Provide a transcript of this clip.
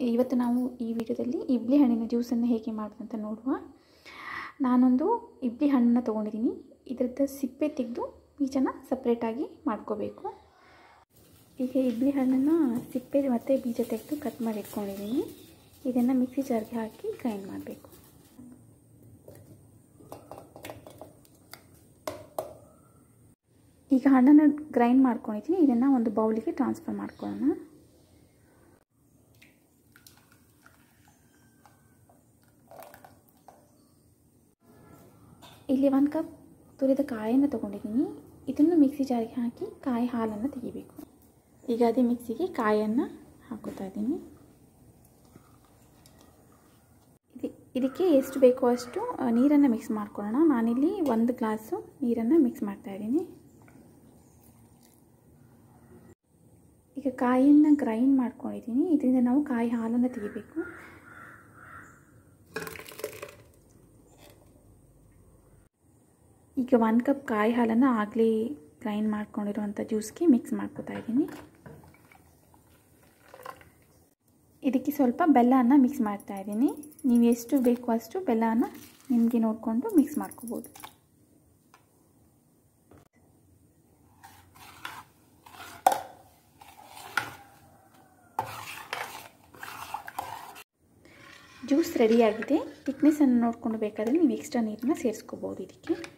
ಇವತ್ತು ನಾವು ಈ ವಿಡಿಯೋದಲ್ಲಿ ಇಬ್ಲಿ ಹಣ್ಣಿನ ಜ್ಯೂಸನ್ನು ಹೇಗೆ ಮಾಡೋದಂತ ನೋಡುವ ನಾನೊಂದು ಇಬ್ಲಿ ಹಣ್ಣನ್ನು ತೊಗೊಂಡಿದ್ದೀನಿ ಇದರದ್ದು ಸಿಪ್ಪೆ ತೆಗೆದು ಬೀಜನ ಸಪ್ರೇಟಾಗಿ ಮಾಡ್ಕೋಬೇಕು ಈಗ ಇಬ್ಲಿ ಹಣ್ಣನ್ನು ಸಿಪ್ಪೆ ಮತ್ತು ಬೀಜ ತೆಗೆದು ಕಟ್ ಮಾಡಿ ಇಟ್ಕೊಂಡಿದ್ದೀನಿ ಇದನ್ನು ಮಿಕ್ಸಿ ಜಾರ್ಗೆ ಹಾಕಿ ಗ್ರೈಂಡ್ ಮಾಡಬೇಕು ಈಗ ಹಣ್ಣನ್ನು ಗ್ರೈಂಡ್ ಮಾಡ್ಕೊಂಡಿದ್ದೀನಿ ಇದನ್ನು ಒಂದು ಬೌಲಿಗೆ ಟ್ರಾನ್ಸ್ಫರ್ ಮಾಡ್ಕೊಳ್ಳೋಣ ಇಲ್ಲಿ ಒಂದು ಕಪ್ ತುರಿದ ಕಾಯನ್ನು ತೊಗೊಂಡಿದ್ದೀನಿ ಇದನ್ನು ಮಿಕ್ಸಿ ಜಾರಿಗೆ ಹಾಕಿ ಕಾಯಿ ಹಾಲನ್ನು ತೆಗಿಬೇಕು ಈಗ ಅದೇ ಮಿಕ್ಸಿಗೆ ಕಾಯನ್ನು ಹಾಕೋತಾ ಇದ್ದೀನಿ ಇದಕ್ಕೆ ಎಷ್ಟು ಬೇಕೋ ಅಷ್ಟು ನೀರನ್ನು ಮಿಕ್ಸ್ ಮಾಡ್ಕೊಳ್ಳೋಣ ನಾನಿಲ್ಲಿ ಒಂದು ಗ್ಲಾಸು ನೀರನ್ನು ಮಿಕ್ಸ್ ಮಾಡ್ತಾಯಿದ್ದೀನಿ ಈಗ ಕಾಯಿಯನ್ನು ಗ್ರೈಂಡ್ ಮಾಡ್ಕೊಂಡಿದ್ದೀನಿ ಇದರಿಂದ ನಾವು ಕಾಯಿ ಹಾಲನ್ನು ತೆಗಿಬೇಕು ಈಗ ಒಂದು ಕಪ್ ಕಾಯಿ ಹಾಲನ್ನು ಆಗಲೇ ಗ್ರೈಂಡ್ ಮಾಡ್ಕೊಂಡಿರುವಂಥ ಜ್ಯೂಸ್ಗೆ ಮಿಕ್ಸ್ ಮಾಡ್ಕೊತಾ ಇದ್ದೀನಿ ಇದಕ್ಕೆ ಸ್ವಲ್ಪ ಬೆಲ್ಲವನ್ನು ಮಿಕ್ಸ್ ಮಾಡ್ತಾ ಇದ್ದೀನಿ ನೀವು ಎಷ್ಟು ಬೇಕು ಅಷ್ಟು ಬೆಲ್ಲವನ್ನು ನಿಮಗೆ ನೋಡಿಕೊಂಡು ಮಿಕ್ಸ್ ಮಾಡ್ಕೋಬೋದು ಜ್ಯೂಸ್ ರೆಡಿಯಾಗಿದೆ ತಿಕ್ನೆಸ್ಸನ್ನು ನೋಡಿಕೊಂಡು ಬೇಕಾದರೆ ನೀವು ಎಕ್ಸ್ಟ್ರಾ ನೀರನ್ನ ಸೇರಿಸ್ಕೋಬೋದು ಇದಕ್ಕೆ